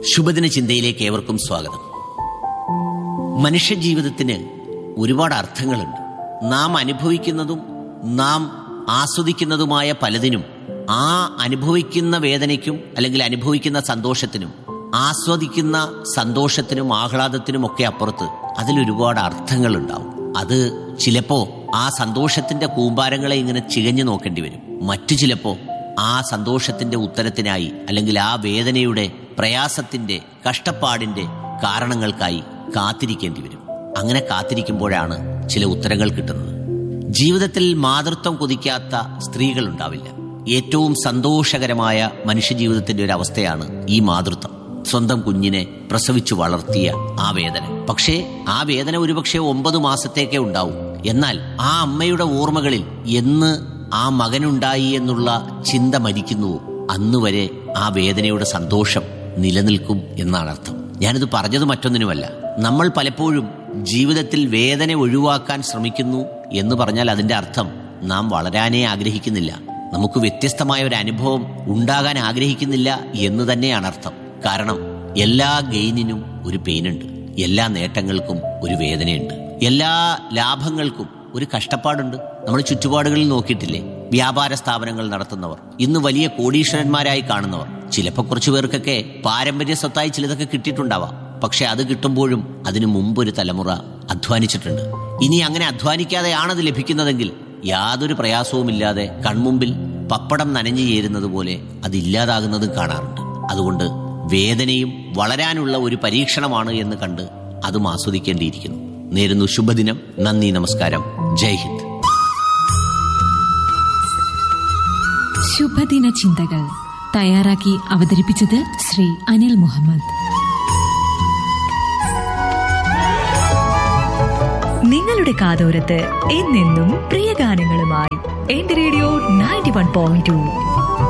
ശുഭദിന ചിന്തയിലേക്ക് ഏവർക്കും സ്വാഗതം മനുഷ്യജീവിതത്തിന് ഒരുപാട് അർത്ഥങ്ങളുണ്ട് നാം അനുഭവിക്കുന്നതും നാം ആസ്വദിക്കുന്നതുമായ പലതിനും ആ അനുഭവിക്കുന്ന വേദനയ്ക്കും അല്ലെങ്കിൽ അനുഭവിക്കുന്ന സന്തോഷത്തിനും ആസ്വദിക്കുന്ന സന്തോഷത്തിനും ആഹ്ലാദത്തിനും ഒക്കെ അപ്പുറത്ത് അതിലൊരുപാട് അർത്ഥങ്ങളുണ്ടാവും അത് ചിലപ്പോ ആ സന്തോഷത്തിന്റെ കൂമ്പാരങ്ങളെ ഇങ്ങനെ ചികഞ്ഞു നോക്കേണ്ടി വരും മറ്റു ചിലപ്പോ ആ സന്തോഷത്തിന്റെ ഉത്തരത്തിനായി അല്ലെങ്കിൽ ആ വേദനയുടെ പ്രയാസത്തിന്റെ കഷ്ടപ്പാടിന്റെ കാരണങ്ങൾക്കായി കാത്തിരിക്കേണ്ടി വരും അങ്ങനെ കാത്തിരിക്കുമ്പോഴാണ് ചില ഉത്തരങ്ങൾ കിട്ടുന്നത് ജീവിതത്തിൽ മാതൃത്വം കൊതിക്കാത്ത സ്ത്രീകൾ ഉണ്ടാവില്ല ഏറ്റവും സന്തോഷകരമായ മനുഷ്യജീവിതത്തിന്റെ ഒരു അവസ്ഥയാണ് ഈ മാതൃത്വം സ്വന്തം കുഞ്ഞിനെ പ്രസവിച്ചു വളർത്തിയ ആ വേദന പക്ഷേ ആ വേദന ഒരുപക്ഷെ ഒമ്പത് മാസത്തേക്കേ ഉണ്ടാവൂ എന്നാൽ ആ അമ്മയുടെ ഓർമ്മകളിൽ എന്ന് ആ മകനുണ്ടായി എന്നുള്ള ചിന്ത മരിക്കുന്നുവോ അന്നുവരെ ആ വേദനയുടെ സന്തോഷം നിലനിൽക്കും എന്നാണ് അർത്ഥം ഞാനിത് പറഞ്ഞത് മറ്റൊന്നിനുമല്ല നമ്മൾ പലപ്പോഴും ജീവിതത്തിൽ വേദന ഒഴിവാക്കാൻ ശ്രമിക്കുന്നു എന്ന് പറഞ്ഞാൽ അതിന്റെ അർത്ഥം നാം വളരാനേ ആഗ്രഹിക്കുന്നില്ല നമുക്ക് വ്യത്യസ്തമായ ഒരു അനുഭവം ഉണ്ടാകാൻ ആഗ്രഹിക്കുന്നില്ല എന്ന് തന്നെയാണ് അർത്ഥം കാരണം എല്ലാ ഗെയിനിനും ഒരു പെയിനുണ്ട് എല്ലാ നേട്ടങ്ങൾക്കും ഒരു വേദനയുണ്ട് എല്ലാ ലാഭങ്ങൾക്കും ഒരു കഷ്ടപ്പാടുണ്ട് നമ്മൾ ചുറ്റുപാടുകളിൽ നോക്കിയിട്ടില്ലേ വ്യാപാര സ്ഥാപനങ്ങൾ നടത്തുന്നവർ ഇന്ന് വലിയ കോടീശ്വരന്മാരായി കാണുന്നവർ ചിലപ്പോൾ കുറച്ചു പേർക്കൊക്കെ പാരമ്പര്യ സ്വത്തായി ചിലതൊക്കെ കിട്ടിയിട്ടുണ്ടാവാം പക്ഷെ അത് കിട്ടുമ്പോഴും അതിനു മുമ്പ് ഒരു തലമുറ അധ്വാനിച്ചിട്ടുണ്ട് ഇനി അങ്ങനെ അധ്വാനിക്കാതെയാണത് ലഭിക്കുന്നതെങ്കിൽ യാതൊരു പ്രയാസവുമില്ലാതെ കൺമുമ്പിൽ പപ്പടം നനഞ്ഞു ചേരുന്നത് പോലെ അത് ഇല്ലാതാകുന്നതും കാണാറുണ്ട് അതുകൊണ്ട് വേദനയും വളരാനുള്ള ഒരു പരീക്ഷണമാണ് എന്ന് കണ്ട് അതും ആസ്വദിക്കേണ്ടിയിരിക്കുന്നു നേരുന്നു ശുഭദിനം നന്ദി നമസ്കാരം ജയ് ഹിന്ദ് ശുഭദിന ചിന്തകൾ തയ്യാറാക്കി അവതരിപ്പിച്ചത് ശ്രീ അനിൽ മുഹമ്മദ് നിങ്ങളുടെ കാതോരത്ത് എന്നെന്നും പ്രിയ ഗാനങ്ങളുമായി എന്റെ radio ninety one point to